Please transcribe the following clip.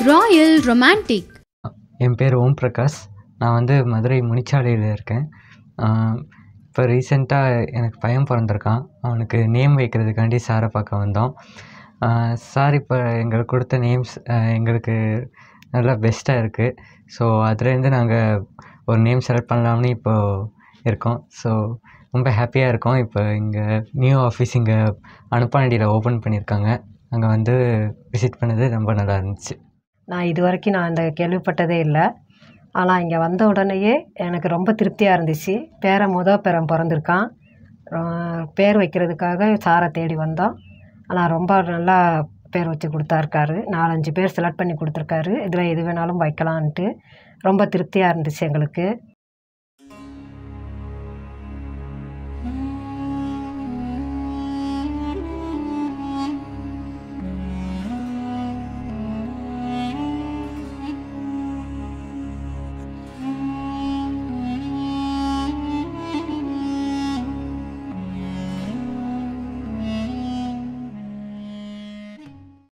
Royal romantic என் பேர் ஓம் பிரகாஷ் நான் வந்து மதுரை முனிச்சாலையில் இருக்கேன் இப்போ ரீசெண்டாக எனக்கு பையன் பிறந்திருக்கான் அவனுக்கு நேம் வைக்கிறதுக்காண்டி சாரை பார்க்க வந்தோம் சார் இப்போ எங்களுக்கு கொடுத்த நேம்ஸ் எங்களுக்கு நல்லா பெஸ்ட்டாக இருக்குது ஸோ அதுலேருந்து நாங்கள் ஒரு நேம் செலக்ட் பண்ணலாம்னு இப்போது இருக்கோம் ஸோ ரொம்ப ஹாப்பியாக இருக்கோம் இப்போ இங்கே நியூ ஆஃபீஸ் இங்கே அனுப்பானடியில் ஓப்பன் பண்ணியிருக்காங்க அங்கே வந்து விசிட் பண்ணது ரொம்ப நல்லா இருந்துச்சு நான் இது வரைக்கும் நான் இந்த கேள்விப்பட்டதே இல்லை ஆனால் இங்கே வந்த உடனேயே எனக்கு ரொம்ப திருப்தியாக இருந்துச்சு பேரன் முத பேரன் பிறந்திருக்கான் ஆஹ் பேர் வைக்கிறதுக்காக சாரை தேடி வந்தோம் ஆனால் ரொம்ப நல்லா பேர் வச்சு கொடுத்தாருக்காரு நாலஞ்சு பேர் செலக்ட் பண்ணி கொடுத்துருக்காரு இதில் எது வேணாலும் வைக்கலான்ட்டு ரொம்ப திருப்தியாக இருந்துச்சு எங்களுக்கு